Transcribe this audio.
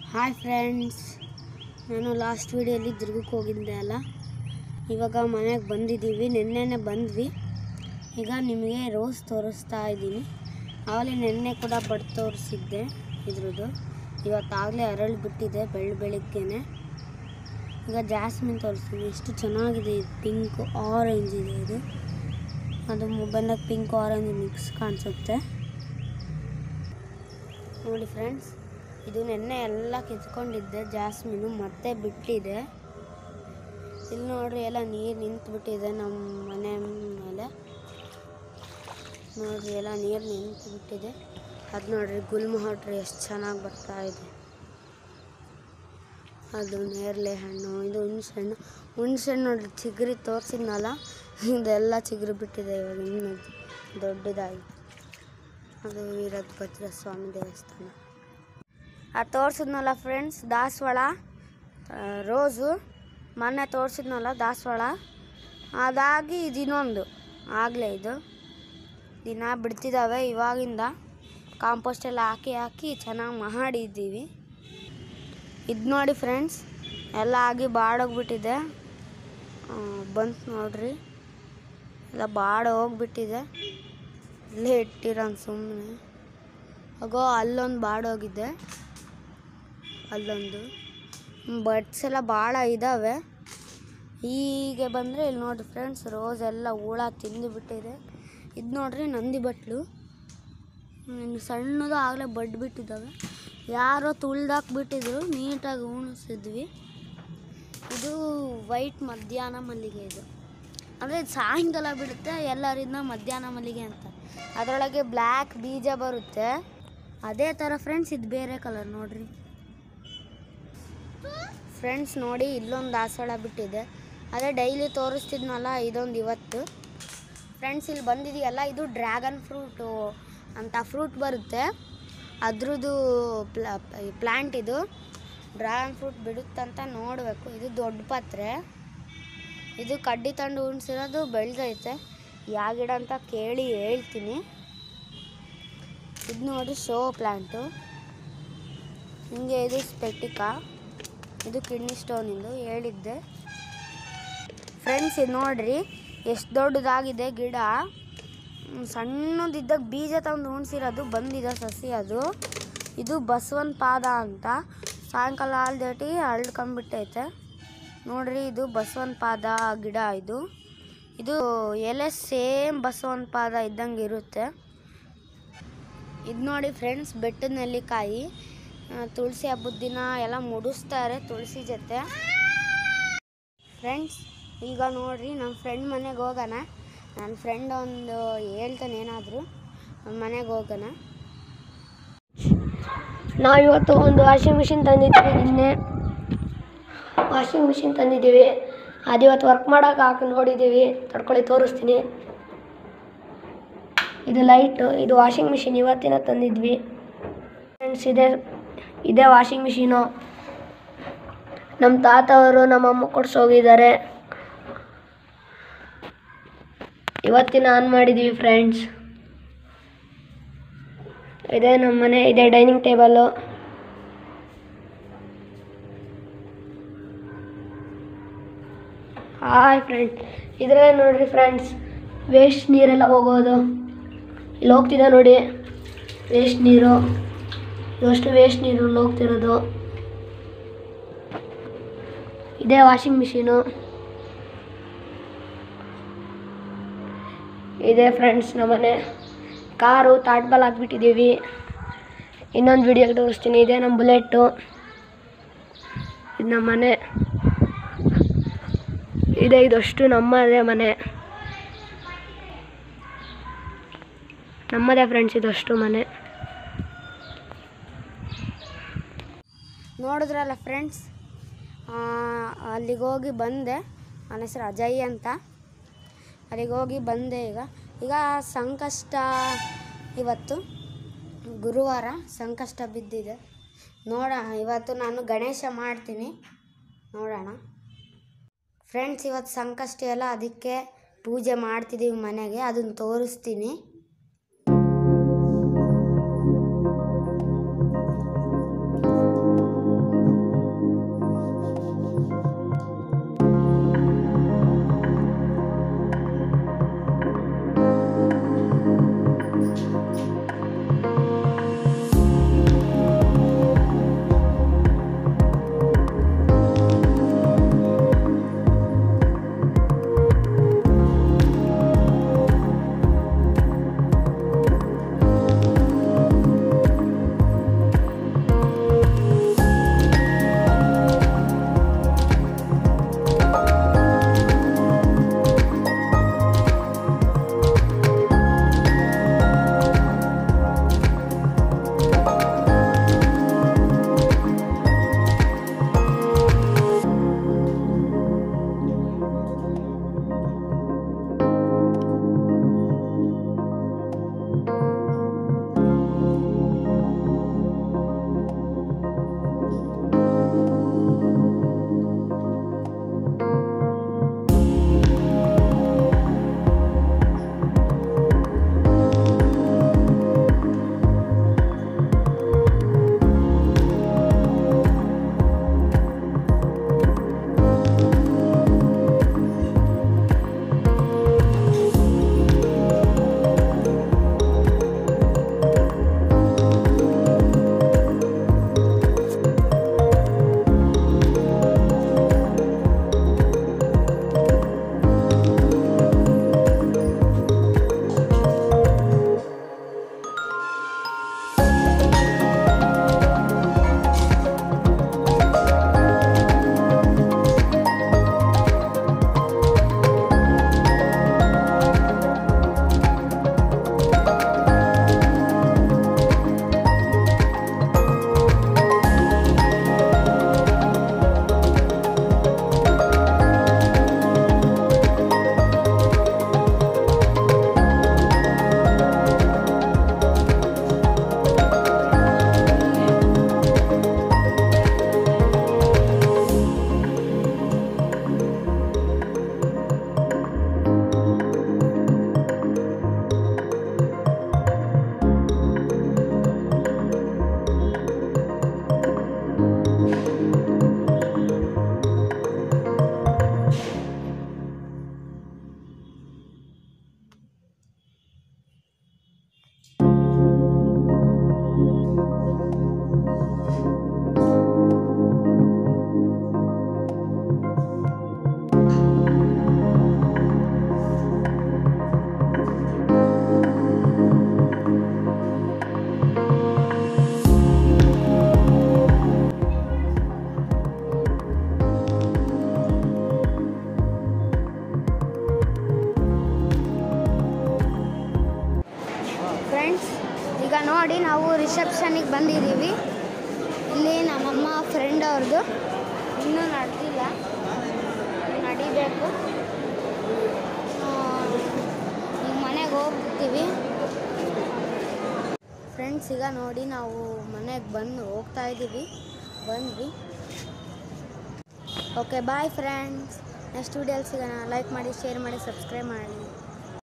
hi friends ನಾನು last ವೀಡಿಯೋಲಿ ದುರ್ಗಕ್ಕೆ ಹೋಗಿದ್ದೆ ಅಲ್ಲ ಇವಾಗ ಮನೆಗೆ ಬಂದಿದ್ದೀವಿ ನಿನ್ನೆನೆ ಬಂದ್ವಿ ಈಗ ನಿಮಗೆ ರೋಸ್ ತೋರಿಸ್ತಾ ಇದ್ದೀನಿ ಆವಾಗಲೇ ನಿನ್ನೆ ಕೂಡ ಬಡ್ ತೋರಿಸಿದ್ದೆ ಇದ್ರದ್ದು ಇವತ್ತಾಗಲೇ ಅರಳು ಬಿಟ್ಟಿದೆ ಬೆಳ್ಳ ಬೆಳಿಗ್ಗೆನೆ ಈಗ ಜಾಸ್ಮಿನ್ ತೋರಿಸ್ತೀನಿ ಎಷ್ಟು ಚೆನ್ನಾಗಿದೆ ಇದು ಪಿಂಕ್ ಆರೆಂಜ್ ಇದೆ ಇದು ಅದು ಮೊಬೈಲಾಗ ಪಿಂಕ್ ಆರೆಂಜ್ ಮಿಕ್ಸ್ ಕಾಣಿಸುತ್ತೆ ನೋಡಿ ಫ್ರೆಂಡ್ಸ್ ಇದು ನೆನ್ನೆ ಎಲ್ಲ ಕಿತ್ಕೊಂಡಿದ್ದೆ ಜಾಸ್ಮಿನು ಮತ್ತೆ ಬಿಟ್ಟಿದೆ ಇಲ್ಲಿ ನೋಡ್ರಿ ಎಲ್ಲ ನೀರು ನಿಂತುಬಿಟ್ಟಿದೆ ನಮ್ಮ ಮನೆ ಮೇಲೆ ನೋಡ್ರಿ ಎಲ್ಲ ನೀರು ನಿಂತು ಬಿಟ್ಟಿದೆ ಅದು ನೋಡ್ರಿ ಗುಲ್ಮಹಟ್ರಿ ಎಷ್ಟು ಚೆನ್ನಾಗಿ ಬರ್ತಾ ಇದೆ ಅದು ನೇರಳೆ ಹಣ್ಣು ಇದು ಹುಣ್ಸೆ ಹಣ್ಣು ಹುಣ್ಸೆ ಹಣ್ಣು ನೋಡ್ರಿ ಚಿಗುರಿ ತೋರಿಸಿದ್ನಲ್ಲ ಇದೆಲ್ಲ ಚಿಗುರು ಬಿಟ್ಟಿದೆ ಇವಾಗ ಇನ್ನು ದೊಡ್ಡದಾಗಿ ಅದು ವೀರಭದ್ರ ಸ್ವಾಮಿ ದೇವಸ್ಥಾನ ಅದು ತೋರಿಸಿದ್ನಲ್ಲ ಫ್ರೆಂಡ್ಸ್ ದಾಸವಾಳ ಆ, ರೋಸು ಮೊನ್ನೆ ತೋರಿಸಿದ್ನಲ್ಲ ದಾಸವಾಳ ಅದಾಗಿ ಇದು ಇನ್ನೊಂದು ಆಗಲೇ ಇದು ದಿನ ಬಿಡ್ತಿದ್ದಾವೆ ಇವಾಗಿಂದ ಕಾಂಪೋಸ್ಟ್ ಎಲ್ಲ ಹಾಕಿ ಹಾಕಿ ಚೆನ್ನಾಗಿ ಮಾಡಿದ್ದೀವಿ ಇದು ನೋಡಿ ಫ್ರೆಂಡ್ಸ್ ಎಲ್ಲ ಆಗಿ ಬಾಡೋಗ್ಬಿಟ್ಟಿದೆ ಬಂತು ನೋಡ್ರಿ ಎಲ್ಲ ಬಾಡ ಹೋಗ್ಬಿಟ್ಟಿದೆ ಇಲ್ಲೇ ಇಟ್ಟಿರೋನ್ ಸುಮ್ಮನೆ ಆಗೋ ಅಲ್ಲೊಂದು ಬಾಡೋಗಿದೆ ಅಲ್ಲೊಂದು ಬಡ್ಸ್ ಎಲ್ಲ ಭಾಳ ಇದ್ದಾವೆ ಹೀಗೆ ಬಂದರೆ ಇಲ್ಲಿ ನೋಡಿರಿ ಫ್ರೆಂಡ್ಸ್ ರೋಸ್ ಎಲ್ಲ ಹುಳ ತಿಂದು ಬಿಟ್ಟಿದೆ ಇದು ನೋಡ್ರಿ ನಂದಿ ಬಟ್ಲು ಇನ್ನು ಸಣ್ಣದು ಆಗಲೇ ಬಡ್ ಬಿಟ್ಟಿದ್ದಾವೆ ಯಾರೋ ತುಳ್ದಾಕ್ಬಿಟ್ಟಿದ್ರು ನೀಟಾಗಿ ಉಣಿಸಿದ್ವಿ ಇದು ವೈಟ್ ಮಧ್ಯಾಹ್ನ ಮಲ್ಲಿಗೆ ಇದು ಅಂದರೆ ಇದು ಸಾಯಂಕಾಲ ಬಿಡುತ್ತೆ ಎಲ್ಲರಿಂದ ಮಧ್ಯಾಹ್ನ ಮಲ್ಲಿಗೆ ಅಂತ ಅದರೊಳಗೆ ಬ್ಲ್ಯಾಕ್ ಬೀಜ ಬರುತ್ತೆ ಅದೇ ಥರ ಫ್ರೆಂಡ್ಸ್ ಇದು ಬೇರೆ ಕಲರ್ ನೋಡ್ರಿ ಫ್ರೆಂಡ್ಸ್ ನೋಡಿ ಇಲ್ಲೊಂದು ದಾಸವಾಳ ಬಿಟ್ಟಿದೆ ಅದೇ ಡೈಲಿ ತೋರಿಸ್ತಿದ್ನಲ್ಲ ಇದೊಂದು ಇವತ್ತು ಫ್ರೆಂಡ್ಸ್ ಇಲ್ಲಿ ಬಂದಿದೆಯಲ್ಲ ಇದು ಡ್ರ್ಯಾಗನ್ ಫ್ರೂಟು ಅಂತ ಫ್ರೂಟ್ ಬರುತ್ತೆ ಅದ್ರದ್ದು ಪ್ಲಾ ಪ್ಲ್ಯಾಂಟ್ ಇದು ಡ್ರ್ಯಾಗನ್ ಫ್ರೂಟ್ ಬಿಡುತ್ತಂತ ನೋಡಬೇಕು ಇದು ದೊಡ್ಡ ಪತ್ರೆ ಇದು ಕಡ್ಡಿ ತಂಡು ಉಣ್ಸಿರೋದು ಬೆಳೆದೈತೆ ಯಾವ ಗಿಡ ಅಂತ ಕೇಳಿ ಹೇಳ್ತೀನಿ ಇದು ನೋಡಿ ಶೋ ಪ್ಲ್ಯಾಂಟು ಹಿಂಗೆ ಇದು ಸ್ಪೆಟಿಕಾ ಇದು ಕಿಡ್ನಿ ಸ್ಟೋನಿಂದು ಹೇಳಿದ್ದೆ ಫ್ರೆಂಡ್ಸ್ ಇದು ನೋಡ್ರಿ ಎಷ್ಟು ದೊಡ್ಡದಾಗಿದೆ ಗಿಡ ಹ್ಮ್, ಸಣ್ಣದಿದ್ದಾಗ ಬೀಜ ತಂದು ಉಣ್ಸಿರೋದು ಬಂದಿದೆ ಸಸಿ ಅದು ಇದು ಬಸವನ ಪಾದ ಅಂತ ಸಾಯಂಕಾಲ ಹಾಲು ದಟಿ ಹರಡ್ಕೊಂಬಿಟ್ಟೈತೆ ನೋಡ್ರಿ ಇದು ಬಸವನ ಪಾದ ಗಿಡ ಇದು ಇದು ಎಲೆ ಸೇಮ್ ಬಸವನ ಪಾದ ಇದ್ದಂಗೆ ಇರುತ್ತೆ ಇದು ನೋಡಿ ಫ್ರೆಂಡ್ಸ್ ಬೆಟ್ಟದ ನೆಲ್ಲಿಕಾಯಿ ಆ, ತುಳಸಿ ಹಬ್ಬದ ದಿನ ಎಲ್ಲ ಮುಡಿಸ್ತಾರೆ ತುಳಸಿ ಜೊತೆ ಫ್ರೆಂಡ್ಸ್ ಈಗ ನೋಡ್ರಿ ನಮ್ಮ ಫ್ರೆಂಡ್ ಮನೆಗೆ ಹೋಗೋಣ ನನ್ನ ಫ್ರೆಂಡ್ ಒಂದು ಹೇಳ್ತಾನೆ ಏನಾದರೂ ಅವ್ನ ಮನೆಗೆ ಹೋಗೋಣ ನಾವು ಇವತ್ತು ಒಂದು ವಾಷಿಂಗ್ ಮಿಷಿನ್ ತಂದಿದ್ವಿ ನಿನ್ನೆ ವಾಷಿಂಗ್ ಮಿಷಿನ್ ತಂದಿದ್ದೀವಿ ಅದು ಇವತ್ತು ವರ್ಕ್ ಮಾಡೋಕೆ ಹಾಕಿ ನೋಡಿದ್ದೀವಿ ತಡ್ಕೊಳ್ಳಿ ತೋರಿಸ್ತೀನಿ ಇದು ಲೈಟು ಇದು ವಾಷಿಂಗ್ ಮಿಷಿನ್ ಇವತ್ತಿನ ತಂದಿದ್ವಿ ಫ್ರೆಂಡ್ಸ್ ಇದೆ ಇದೇ ವಾಷಿಂಗ್ ಮಿಷಿನು ನಮ್ಮ ತಾತ ಅವರು ನಮ್ಮಮ್ಮ ಕೊಡ್ಸೋಗಿದ್ದಾರೆ ಇವತ್ತಿನ ಆನ್ ಮಾಡಿದ್ದೀವಿ ಫ್ರೆಂಡ್ಸ್ ಇದೆ ನಮ್ಮ ಮನೆ ಇದೆ ಡೈನಿಂಗ್ ಟೇಬಲ್ಲು ಹಾಯ್ ಫ್ರೆಂಡ್ಸ್ ಇದರಲ್ಲೇ ನೋಡ್ರಿ ಫ್ರೆಂಡ್ಸ್ ವೇಸ್ಟ್ ನೀರೆಲ್ಲ ಹೋಗೋದು ಇಲ್ಲಿ ಹೋಗ್ತಿದೆ ನೋಡಿ ವೇಸ್ಟ್ ನೀರು ಇವಷ್ಟು ವೇಸ್ಟ್ ನೀರು ಇಲ್ಲಿ ಹೋಗ್ತಿರೋದು ಇದೇ ವಾಷಿಂಗ್ ಮಿಷಿನು ಇದೆ ಫ್ರೆಂಡ್ಸ್ ನಮ್ಮನೆ ಕಾರು ತಾಟ್ಬಲ್ ಹಾಕ್ಬಿಟ್ಟಿದ್ದೀವಿ ಇನ್ನೊಂದು ವಿಡಿಯೋಗೆ ತೋರಿಸ್ತೀನಿ ಇದೆ ನಮ್ಮ ಬುಲೆಟ್ಟು ಇದು ನಮ್ಮ ಮನೆ ಇದೆ ಇದಷ್ಟು ನಮ್ಮದೇ ಮನೆ ನಮ್ಮದೇ ಫ್ರೆಂಡ್ಸ್ ಇದಷ್ಟು ಮನೆ ನೋಡಿದ್ರಲ್ಲ ಫ್ರೆಂಡ್ಸ್ ಅಲ್ಲಿಗೆ ಹೋಗಿ ಬಂದೆ ನನ್ನ ಹೆಸರು ಅಜಯ್ ಅಂತ ಅಲ್ಲಿಗೆ ಹೋಗಿ ಬಂದೆ ಈಗ ಈಗ ಸಂಕಷ್ಟ ಇವತ್ತು ಗುರುವಾರ ಸಂಕಷ್ಟ ಬಿದ್ದಿದೆ ನೋಡೋಣ ಇವತ್ತು ನಾನು ಗಣೇಶ ಮಾಡ್ತೀನಿ ನೋಡೋಣ ಫ್ರೆಂಡ್ಸ್ ಇವತ್ತು ಸಂಕಷ್ಟ ಅಲ್ಲ ಅದಕ್ಕೆ ಪೂಜೆ ಮಾಡ್ತಿದ್ದೀವಿ ಮನೆಗೆ ಅದನ್ನು ತೋರಿಸ್ತೀನಿ ನೋಡಿ ನಾವು ರಿಸೆಪ್ಷನಿಗೆ ಬಂದಿದ್ದೀವಿ ಇಲ್ಲಿ ನಮ್ಮಮ್ಮ ಫ್ರೆಂಡ್ ಅವ್ರದ್ದು ಇನ್ನೂ ನಡೆದಿಲ್ಲ ನಡಿಬೇಕು ಈಗ ಮನೆಗೆ ಹೋಗ್ತೀವಿ ಫ್ರೆಂಡ್ಸ್ ಈಗ ನೋಡಿ ನಾವು ಮನೆಗೆ ಬಂದು ಹೋಗ್ತಾ ಇದ್ದೀವಿ ಬಂದ್ವಿ ಓಕೆ ಬಾಯ್ ಫ್ರೆಂಡ್ಸ್ ನೆಕ್ಸ್ಟ್ ವೀಡಿಯೋಲಿ ಸಿಗೋಣ ಲೈಕ್ ಮಾಡಿ ಶೇರ್ ಮಾಡಿ ಸಬ್ಸ್ಕ್ರೈಬ್ ಮಾಡಿ